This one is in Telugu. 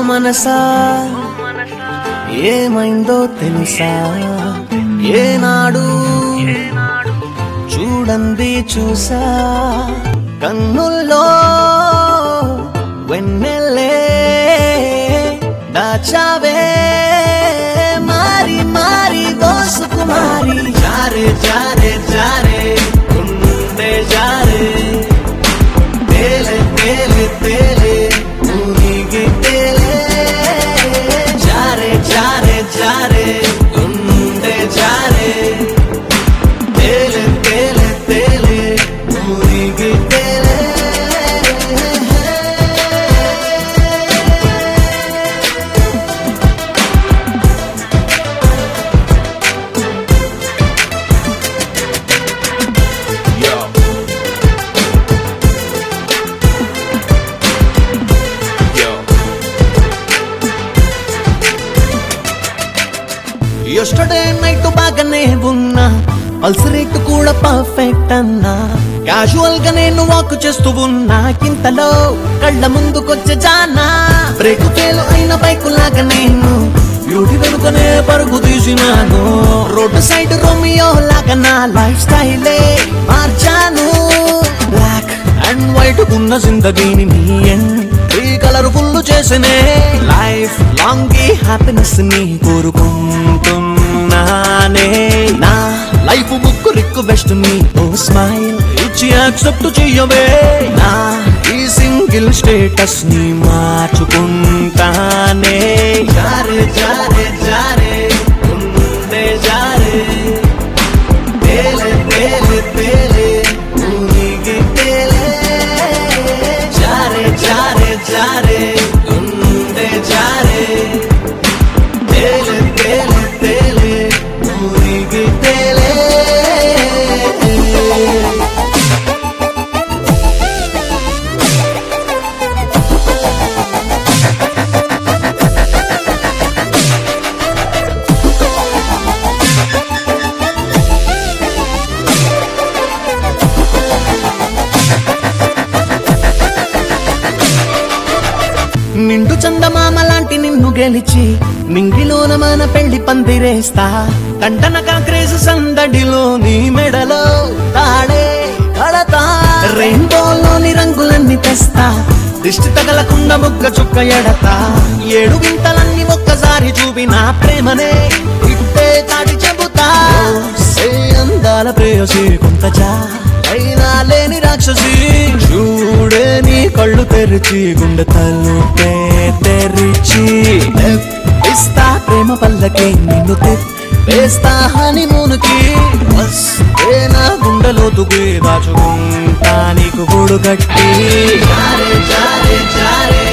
మనసా ఏమైందో తెలుసా ఏనాడు చూడండి చూసా కన్నుల్లో వెన్నెల్లే దాచావే మారి మారి దోసుకు మారి జారే జారే జారే గుండె జారే తేలే తేలే తేలే ఊరికి తేలే జారే జారే జారే గుండె జారే తేలే తేలే తేలే ఊరికి తేలే Yo. Yo. ఎస్టర్డే నైట్ బాగానే ఉన్నా పల్స్ రేట్ కూడా పర్ఫెక్ట్ అన్నా క్యాజువల్ గా నేను వాక్ చేస్తూ ఉన్నా ఇంతలో కళ్ళ ముందుకొచ్చే జానా బ్రేక్ ఫెయిల్ అయిన బైక్ లాగా నేను బ్యూటీ వెనుకనే పరుగు తీసినాను రోడ్డు సైడ్ రోమియో లాగా నా లైఫ్ స్టైలే మార్చాను బ్లాక్ అండ్ వైట్ ఉన్న జిందగీని నీ ఈ కలర్ ఫుల్ చేసనే లైఫ్ లాంగ్ ఈ హ్యాపీనెస్ ని కోరుకుంటున్నానే నా లైఫ్ బుక్ రిక్వెస్ట్ ని ఓ స్మైల్ ఇచ్చి యాక్సెప్ట్ చెయ్యవే నా ఈ సింగిల్ స్టేటస్ ని మార్చుకుంటానే జారే జారే జారే ఉండే జారే తేలే తేలే తేలే ఊరికి తేలే జారే జారే జారే గుండె జారే తేలే తేలే తేలే ఊరికి తేలే నిండు చందమామ లాంటి నిన్ను గెలిచి నింగిలోన మన పెళ్లి పందిరేస్తా కంటన కాంక్రేజ్ సందడిలో నీ మెడలో తాడే కడతా రెయిన్బోలోని రంగులన్నీ తెస్తా దిష్టి తగలకుండా మొక్క చుక్క ఎడతా ఏడు వింతలన్నీ ఒక్కసారి చూపి నా ప్రేమనే ఇట్టే చాటి చెబుతా సే అందాల ప్రేయసి కొంత చా అయినా లేని రాక్షసి చూడే నీ కళ్ళు తెరిచి గుండె తలుపే తెరిచి ఇస్తా ప్రేమ పల్లకి నిన్ను వేస్తా హనీమూన్కి వస్తే నా గుండెలో తుగి దాచుకుంటా నీకు గూడు కట్టి జారే జారే జారే